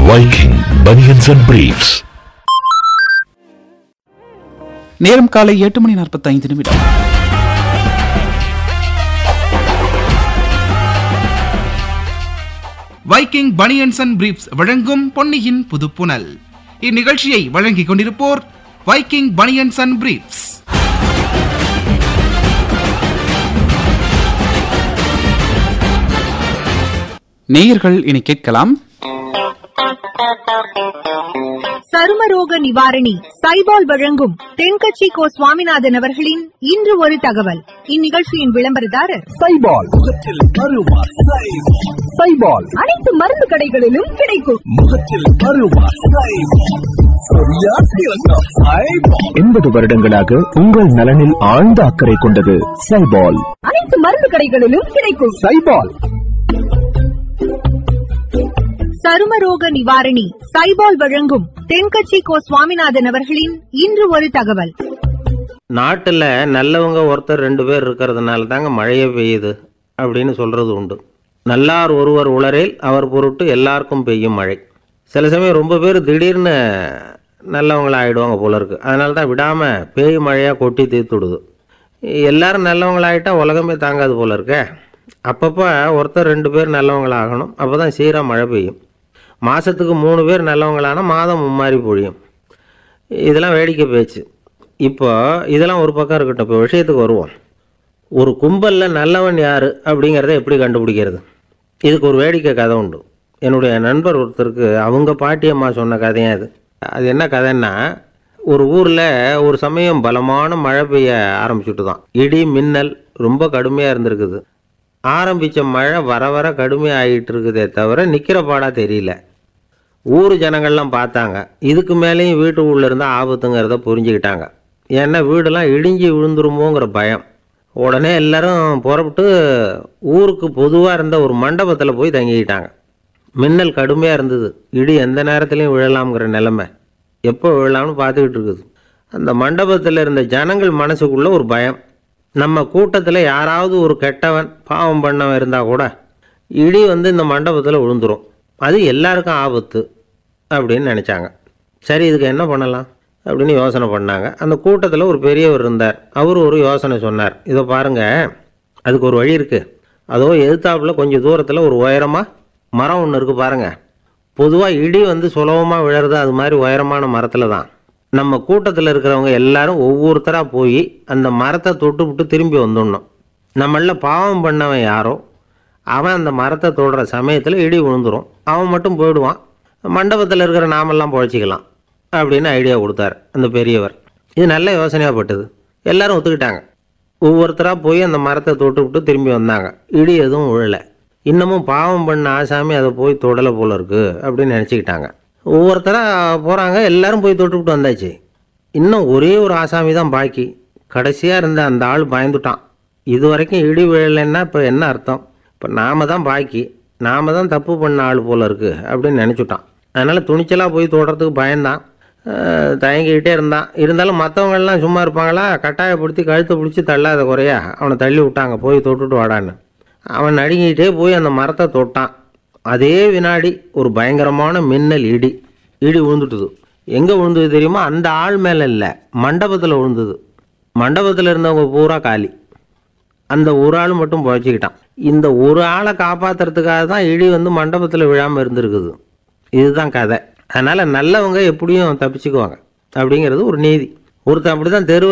Viking Bunions and Briefs. நேரம் காலை எட்டு மணி நாற்பத்தைந்து நிமிடம் வைக்கிங் பனியன்ஸ் அண்ட் பிரீப்ஸ் வழங்கும் பொன்னியின் புதுப்புனல் இந்நிகழ்ச்சியை வழங்கிக் கொண்டிருப்போர் வைக்கிங் பனியன்ஸ் அண்ட் பிரீப்ஸ் நேயர்கள் இனி கேட்கலாம் சருமரோக நிவாரணி சைபால் வழங்கும் தென்கட்சி கோ சுவாமிநாதன் அவர்களின் இன்று ஒரு தகவல் இந்நிகழ்ச்சியின் விளம்பரதாரர் சைபால் முகத்தில் அருவா சைபால் சைபால் அனைத்து மருந்து கடைகளிலும் கிடைக்கும் முகத்தில் அருவா சைபால் சரியா சிறந்த சைபால் எண்பது வருடங்களாக உங்கள் நலனில் ஆழ்ந்த அக்கறை கொண்டது சைபால் அனைத்து மருந்து கடைகளிலும் கிடைக்கும் சைபால் சருமரோக நிவாரணி சைபால் வழங்கும் தென்கட்சி கோ சுவாமிநாதன் அவர்களின் இன்று ஒரு தகவல் நாட்டில் நல்லவங்க ஒருத்தர் ரெண்டு பேர் இருக்கிறதுனால தாங்க மழையே பெய்யுது அப்படின்னு சொல்கிறது உண்டு நல்லார் ஒருவர் உளரேல் அவர் பொருட்டு எல்லாருக்கும் பெய்யும் மழை சில சமயம் ரொம்ப பேர் திடீர்னு நல்லவங்களா ஆகிடுவாங்க போல இருக்கு அதனால தான் விடாமல் பேய் மழையாக கொட்டி தீர்த்துடுது எல்லாரும் நல்லவங்களாயிட்டா உலகமே தாங்காது போல இருக்கே அப்பப்போ ஒருத்தர் ரெண்டு பேர் நல்லவங்களாகணும் அப்போ தான் சீராக மழை பெய்யும் மாதத்துக்கு மூணு பேர் நல்லவங்களானா மாதம் மும்மாரி பொழியும் இதெல்லாம் வேடிக்கை பேச்சு இப்போ இதெல்லாம் ஒரு பக்கம் இருக்கட்டும் இப்போ விஷயத்துக்கு வருவோம் ஒரு கும்பலில் நல்லவன் யார் அப்படிங்கிறத எப்படி கண்டுபிடிக்கிறது இதுக்கு ஒரு வேடிக்கை கதை உண்டு என்னுடைய நண்பர் ஒருத்தருக்கு அவங்க பாட்டியம்மா சொன்ன கதையும் அது அது என்ன கதைன்னா ஒரு ஊரில் ஒரு சமயம் பலமான மழை பெய்ய ஆரம்பிச்சுட்டு தான் இடி மின்னல் ரொம்ப கடுமையாக இருந்திருக்குது ஆரம்பித்த மழை வர வர கடுமையாக ஆகிட்டு இருக்குதே தவிர நிற்கிற பாடாக தெரியல ஊர் ஜனங்கள்லாம் பார்த்தாங்க இதுக்கு மேலேயும் வீட்டு உள்ள இருந்தால் ஆபத்துங்கிறத புரிஞ்சுக்கிட்டாங்க ஏன்னா வீடெல்லாம் இடிஞ்சு விழுந்துருமோங்கிற பயம் உடனே எல்லாரும் புறப்பட்டு ஊருக்கு பொதுவாக இருந்த ஒரு மண்டபத்தில் போய் தங்கிக்கிட்டாங்க மின்னல் கடுமையாக இருந்தது இடி எந்த நேரத்துலையும் விழலாம்ங்கிற நிலைமை எப்போ விழலாம்னு பார்த்துக்கிட்டு இருக்குது அந்த மண்டபத்தில் இருந்த ஜனங்கள் மனசுக்குள்ள ஒரு பயம் நம்ம கூட்டத்தில் யாராவது ஒரு கெட்டவன் பாவம் பண்ணவன் இருந்தால் கூட இடி வந்து இந்த மண்டபத்தில் விழுந்துரும் அது எல்லாருக்கும் ஆபத்து அப்படின்னு நினச்சாங்க சரி இதுக்கு என்ன பண்ணலாம் அப்படின்னு யோசனை பண்ணாங்க அந்த கூட்டத்தில் ஒரு பெரியவர் இருந்தார் அவர் ஒரு யோசனை சொன்னார் இதை பாருங்க அதுக்கு ஒரு வழி இருக்குது அதோ எதிர்த்தாப்புல கொஞ்சம் தூரத்தில் ஒரு உயரமாக மரம் ஒன்று இருக்குது பாருங்க பொதுவாக இடி வந்து சுலபமாக விழறது அது மாதிரி உயரமான மரத்தில் தான் நம்ம கூட்டத்தில் இருக்கிறவங்க எல்லாரும் ஒவ்வொருத்தராக போய் அந்த மரத்தை தொட்டு விட்டு திரும்பி வந்துடணும் நம்மள பாவம் பண்ணவன் யாரோ அவன் அந்த மரத்தை தொடுற சமயத்தில் இடி விழுந்துரும் அவன் மட்டும் போயிடுவான் மண்டபத்தில் இருக்கிற நாமெல்லாம் பொழைச்சிக்கலாம் அப்படின்னு ஐடியா கொடுத்தார் அந்த பெரியவர் இது நல்ல யோசனையாக பட்டது எல்லாரும் ஒத்துக்கிட்டாங்க ஒவ்வொருத்தராக போய் அந்த மரத்தை தொட்டு விட்டு திரும்பி வந்தாங்க இடி எதுவும் விழலை இன்னமும் பாவம் பண்ண ஆசாமி அதை போய் தொடலை போல இருக்கு அப்படின்னு நினச்சிக்கிட்டாங்க ஒவ்வொருத்தராக போகிறாங்க எல்லாரும் போய் தொட்டு விட்டு வந்தாச்சு இன்னும் ஒரே ஒரு ஆசாமி தான் பாக்கி கடைசியாக இருந்த அந்த ஆள் பயந்துட்டான் இது வரைக்கும் இடி விழலைன்னா இப்போ என்ன அர்த்தம் இப்போ நாம தான் பாக்கி நாம தான் தப்பு பண்ண ஆள் போல இருக்கு அப்படின்னு நினச்சிட்டான் அதனால் துணிச்சலாக போய் தொடுறதுக்கு பயந்தான் அஹ், தயங்கிக்கிட்டே இருந்தான் இருந்தாலும் மற்றவங்கெல்லாம் சும்மா இருப்பாங்களா கட்டாயப்படுத்தி கழுத்தை பிடிச்சி தள்ளாத குறையா அவனை தள்ளி விட்டாங்க போய் தொட்டுட்டு வாடான்னு அவன் நடுங்கிட்டே போய் அந்த மரத்தை தொட்டான் அதே வினாடி ஒரு பயங்கரமான மின்னல் இடி இடி விழுந்துட்டுது எங்கே விழுந்தது தெரியுமா அந்த ஆள் மேலே இல்லை மண்டபத்தில் விழுந்தது மண்டபத்தில் இருந்தவங்க பூரா காலி அந்த ஒரு ஆள் மட்டும் புழைச்சிக்கிட்டான் இந்த ஒரு ஆளை காப்பாத்துறதுக்காக தான் இடி வந்து மண்டபத்தில் விழாமல் இருந்திருக்குது இதுதான் கதை அதனால் நல்லவங்க எப்படியும் தப்பிச்சுக்குவாங்க அப்படிங்கிறது ஒரு நீதி ஒருத்தன் அப்படி தான் தெரு